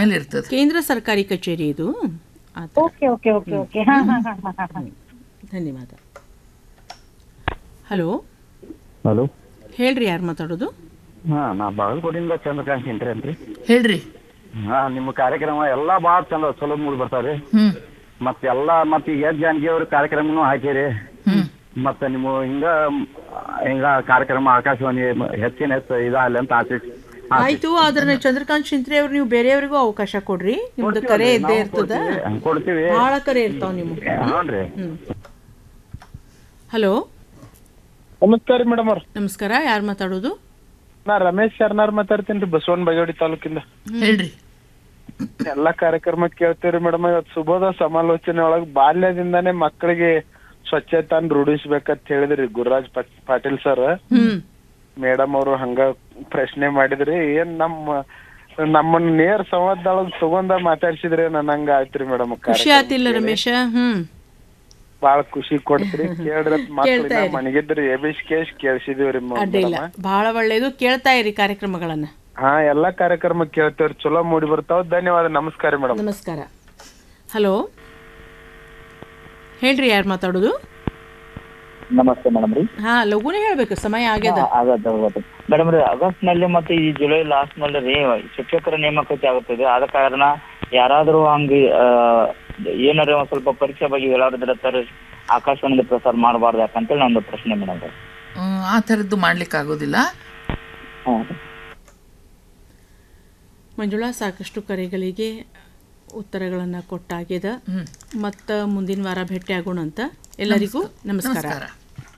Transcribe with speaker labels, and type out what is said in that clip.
Speaker 1: ಮೇಲೆ ಇರ್ತದೆ
Speaker 2: ಕೇಂದ್ರ ಸರ್ಕಾರಿ ಕಚೇರಿ ಇದು ಆ ಥರ.
Speaker 3: ಓಕೆ ಓಕೆ ಓಕೆ ಓಕೆ ಹಾ ಹಾ ಹಾ ಹಾ ಹಾ
Speaker 2: ಧನ್ಯವಾದ ಹಲೋ
Speaker 4: ಹಲೋ
Speaker 2: ಹೇಳ್ರಿ ಯಾರು ಮಾತಾಡೋದು
Speaker 4: ಹಾ ನಾ ಬಾಗಲಕೋಟೆಯಿಂದ ಚಂದ್ರಕಾಂತ್ ಇಂಟ್ರಿ ಅಂತ್ರಿ
Speaker 1: ಹೇಳ್ರಿ
Speaker 4: ಹಾ ನಿಮ್ಮ ಕಾರ್ಯಕ್ರಮ ಎಲ್ಲಾ ಭಾಳ ಚಂದ ಚಲೋ ಮೂಡಿ ಬರ್ತಾವ್ರಿ
Speaker 1: ಹ್ಮ್
Speaker 4: ಮತ್ತ ಎಲ್ಲಾ ಮತ್ತ ಈಗ ಎಸ್ ಜಾನಕಿ ಅವ್ರ ಕಾರ್ಯಕ್ರಮನು ಹಾಕಿರಿ
Speaker 1: ಹ್ಮ್
Speaker 4: ಮತ್ತ ನಿಮ್ಮ ಹಿಂಗ ಹಿಂಗ ಕಾರ್ಯಕ್ರಮ ಆಕಾಶವಾಣಿ ಮ- ಹೆಚ್ಚಿನ ಹೆಚ್ಚು ಇದಾಗಲಿ ಅಂತ ಆಸೆ
Speaker 2: ಆಯ್ತು ಆದ್ರೆ ಚಂದ್ರಕಾಂತ್ ಶಿಂತ್ರೆ ಅವ್ರು ನೀವು ಬೇರೆಯವ್ರಿಗೂ ಅವಕಾಶ ಕೊಡ್ರಿ ನಿಮ್ದು ಕರೆ ಇದ್ದೇ ಇರ್ತದ
Speaker 4: ಹಂಗ್ ಕೊಡ್ತೀವಿ
Speaker 2: ಬಹಳ ಕರೆ ಇರ್ತಾವ ನಿಮ್ಗೆ
Speaker 4: ಹ್ಞೂನ್ರಿ
Speaker 2: ಹಲೋ
Speaker 5: ನಮಸ್ಕಾರ ಮೇಡಮ್ ಅವ್ರ
Speaker 2: ನಮಸ್ಕಾರ ಯಾರು ಮಾತಾಡೋದು
Speaker 5: ನಾ ರಮೇಶ್ ಶರ್ನಾರ್ ಮಾತಾಡ್ತೀನಿ ಬಸವನ ಬಗೇಡಿ ತಾಲೂಕಿಂದ
Speaker 1: ಹೇಳ್ರಿ
Speaker 5: ಎಲ್ಲಾ ಕಾರ್ಯಕ್ರಮ ಕೇಳ್ತೀವ್ರಿ ಮೇಡಮ್ ಇವತ್ ಸುಬೋಧ ಸಮಾಲೋಚನೆ ಒಳಗ್ ಬಾಲ್ಯದಿಂದಾನೇ ಮಕ್ಕಳಿಗೆ ಸ್ವಚ್ಛತಾನ್ ರೂಢಿಸ್ಬೇಕಂತ ಹೇಳಿದ್ರಿ ಗುರುರಾಜ್ ಪಾಟ್- ಪಾಟೀಲ್ ಸರ್
Speaker 2: ಹ್ಮ್
Speaker 5: ಮೇಡಮ್ ಅವರು ಹಂಗ ಪ್ರಶ್ನೆ ಮಾಡಿದ್ರಿ ಏನ್ ನಮ್ಮ ನಮ್ಮನ್ನ ನೇರ ಸಂವಾದದೊಳಗ್ ತಗೊಂಡ ಮಾತಾಡ್ಸಿದ್ರಿ ನನ್ನಂಗ ಆಯ್ತ್ರಿ ಮೇಡಮ್
Speaker 2: ಖುಷಿ ಆತಿಲ್ಲ ರಮೇಶ ಹ್ಮ್
Speaker 5: ಬಾಳ ಖುಷಿ ಕೊಡ್ತ್ರಿ ಕೇಳ್ರಿ ಮಕ್ಳಿನ
Speaker 2: ಕೇಳ್ತಾ ಇರಿ.
Speaker 5: ಮನಗಿದ್ರಿ ಎಬಿಸ್ ಕೇಸ್ ಕೇಳ್ಸಿದೀವ್ರಿ
Speaker 2: ಅಡ್ಡಿಲ್ಲ ಬಹಳ ಒಳ್ಳೇದು ಕೇಳ್ತಾ ಇರಿ ಕಾರ್ಯಕ್ರಮಗಳನ್ನ
Speaker 5: ಹಾ ಎಲ್ಲಾ ಕಾರ್ಯಕ್ರಮ ಕೇಳ್ತೇವ್ರಿ ಚಲೋ ಮೂಡಿ ಬರ್ತಾವ ಧನ್ಯವಾದ ನಮಸ್ಕಾರ ಮೇಡಮ್
Speaker 2: ನಮಸ್ಕಾರ ಹಲೋ ಹೇಳ್ರಿ ಯಾರು ಮಾತಾಡೋದು
Speaker 6: ನಮಸ್ತೆ ಮೇಡಮ್ ರೀ
Speaker 2: ಹಾ ಲಘುನೇ ಹೇಳ್ಬೇಕು ಸಮಯ ಆಗ್ಯದ
Speaker 6: ಆಗತ್ತೆ ಆಗತ್ತೆ ಮೇಡಮ್ ರೀ ಆಗಸ್ಟ್ ನಲ್ಲಿ ಮತ್ತೆ ಈ ಜುಲೈ ಲಾಸ್ಟ್ ನಲ್ಲಿ ರೀ ಶಿಕ್ಷಕರ ನೇಮಕಾತಿ ಆಗುತ್ತದೆ ಆದ ಕಾರಣ ಯಾರಾದ್ರೂ ಹಂಗ ಏನಾರ ಒಂದ್ ಸ್ವಲ್ಪ ಪರೀಕ್ಷೆ ಬಗ್ಗೆ ಹೇಳಾಡಿದ್ರೆ ತರ ಆಕಾಶವಾಣಿಯಿಂದ ಪ್ರಸಾರ ಮಾಡಬಾರ್ದು ಯಾಕಂತೇಳಿ ನಂದು ಪ್ರಶ್ನೆ ಮೇಡಮ್ ರೀ
Speaker 1: ಹ್ಮ್, ಆ ಥರದ್ದು ಮಾಡ್ಲಿಕ್ಕೆ ಆಗೋದಿಲ್ಲ
Speaker 6: ಹ್ಞೂ
Speaker 2: ಮಂಜುಳಾ ಸಾಕಷ್ಟು ಕರೆಗಳಿಗೆ ಉತ್ತರಗಳನ್ನು ಕೊಟ್ಟಾಗಿದೆ ಮತ್ತು ಮುಂದಿನ ವಾರ ಭೇಟಿ ಆಗೋಣ ಅಂತ ಎಲ್ಲರಿಗೂ ನಮಸ್ಕಾರ
Speaker 1: ನಮಸ್ಕಾರ